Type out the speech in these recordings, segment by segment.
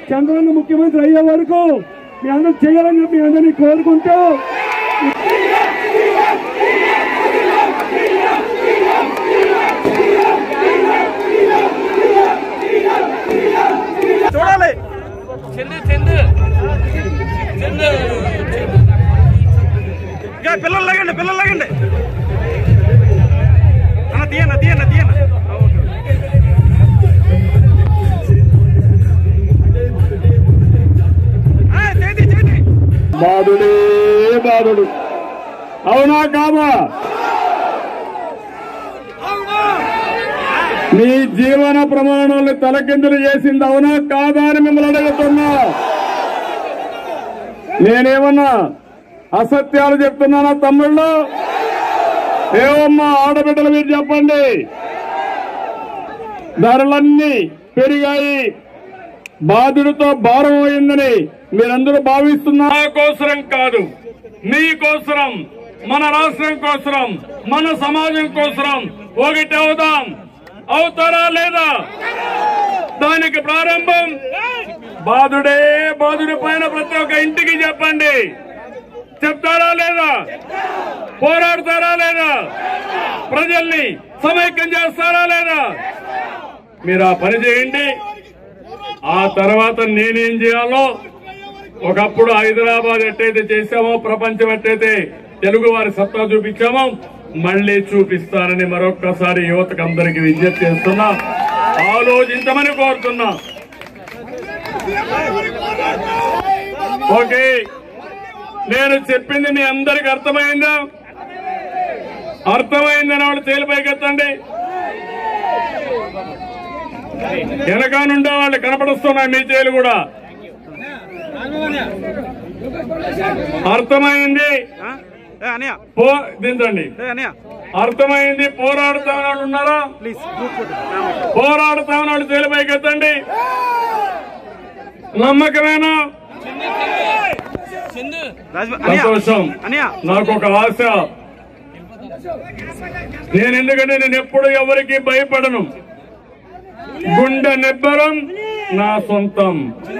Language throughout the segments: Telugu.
చంద్రన్న ముఖ్యమంత్రి అయ్యే వరకు మీ అందరూ చేయాలని చెప్పి మీ అందరినీ కోరుకుంటూ చూడాలి చందు చందు చందు ఇంకా పిల్లలు లాగండి పిల్లలు లాగండి అన్న తీయన్న తీయన్న తీయన్న ఆ, చేతి చేతి బాధుడే బాధుడు అవునా కాదా మీ జీవన ప్రమాణాలను తలకిందులు చేసింది అవునా కాదా అని మిమ్మల్ని అడుగుతున్నా నేనేమన్నా అసత్యాలు చెప్తున్నానా తమ్ముళ్ళు ఏమమ్మా ఆడబిడ్డలు మీరు చెప్పండి ధరలన్నీ పెరిగాయి బాధుడితో భారం అయిందని మీరందరూ భావిస్తున్నారు నా కోసరం కాదు మీ కోసరం మన రాష్ట్రం కోసరం మన సమాజం కోసరం ఒకటి అవుదాం అవుతారా లేదా దానికి ప్రారంభం బాధుడే బాధుడి పైన ప్రతి ఒక్క ఇంటికి చెప్పండి చెప్తారా లేదా పోరాడతారా లేదా ప్రజల్ని సమైక్యం చేస్తారా లేదా మీరు ఆ పని చేయండి ఆ తర్వాత నేనేం చేయాలో ఒకప్పుడు హైదరాబాద్ ఎట్టయితే చేశామో ప్రపంచం ఎట్టయితే తెలుగు వారి సత్తా చూపించామో మళ్ళీ చూపిస్తానని మరొక్కసారి యువతకు అందరికి విజ్ఞప్తి చేస్తున్నా ఆలోచించమని కోరుతున్నా ఓకే నేను చెప్పింది మీ అందరికి అర్థమైందా అర్థమైందని వాళ్ళు తేలిపైకెత్తండి వెనక నుండే వాళ్ళు కనపడుస్తున్నాయి మీ చేలు కూడా అర్థమైంది ఆ, ఏ అనయ్య పో దించండి ఏ అనయ్య అర్థమైంది పోరాడుతా వాళ్ళు ఉన్నారా ప్లీజ్ గ్రూప్ ఫోటో పోరాడుతా వాళ్ళు తేలిపైకెత్తండి నమ్మకమేనా చందు రాజు అనయ్య సంతోషం అనయ్య నాకు ఒక ఆశ నేను ఎందుకంటే నేను ఎప్పుడు ఎవరికి భయపడను గుండె నిబ్బరం నా సొంతం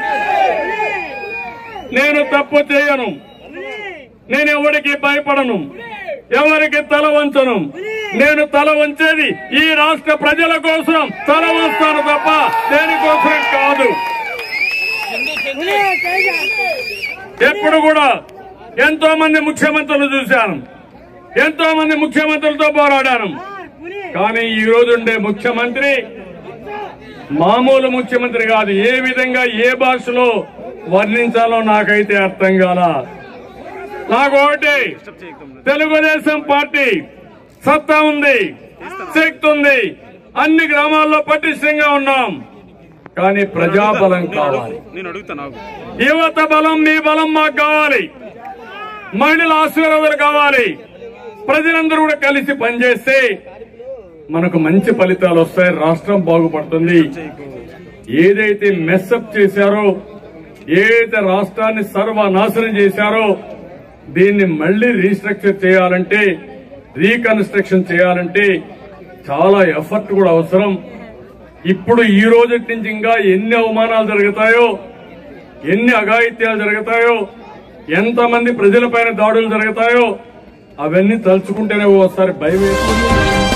నేను తప్పు చేయను నేను ఎవరికి భయపడను ఎవరికి తల వంచను నేను తల వంచేది ఈ రాష్ట్ర ప్రజల కోసం తల వంస్తాను తప్ప దేనికోసం కాదు చందు చందు ఎప్పుడు కూడా ఎంతో మంది ముఖ్యమంత్రులు చూశాను ఎంతో మంది ముఖ్యమంత్రులతో పోరాడాను కానీ ఈ రోజు ఉండే ముఖ్యమంత్రి మామూలు ముఖ్యమంత్రి కాదు ఏ విధంగా ఏ భాషలో వర్ణించాలో నాకైతే అర్థం కాల నాకు ఒకటి తెలుగుదేశం పార్టీ సత్తా ఉంది శక్తి ఉంది అన్ని గ్రామాల్లో పటిష్టంగా ఉన్నాం కానీ ప్రజాబలం కావాలి నేను అడుగుతా నాకు యువత బలం మీ బలం మాకు కావాలి మహిళల ఆశీర్వాదాలు కావాలి ప్రజలందరూ కూడా కలిసి పనిచేస్తే మనకు మంచి ఫలితాలు వస్తాయి రాష్ట్రం బాగుపడుతుంది ఏదైతే మెస్అప్ చేశారో ఏదైతే రాష్ట్రాన్ని సర్వనాశనం చేశారో దీన్ని మళ్ళీ రీస్ట్రక్చర్ చేయాలంటే రీకన్స్ట్రక్షన్ చేయాలంటే చాలా ఎఫర్ట్ కూడా అవసరం ఇప్పుడు ఈ రోజు నుంచి ఇంకా ఎన్ని అవమానాలు జరుగుతాయో ఎన్ని అఘాయిత్యాలు జరుగుతాయో ఎంతమంది ప్రజలపైన దాడులు జరుగుతాయో అవన్నీ తలుచుకుంటేనే ఓసారి భయం వేస్తుంది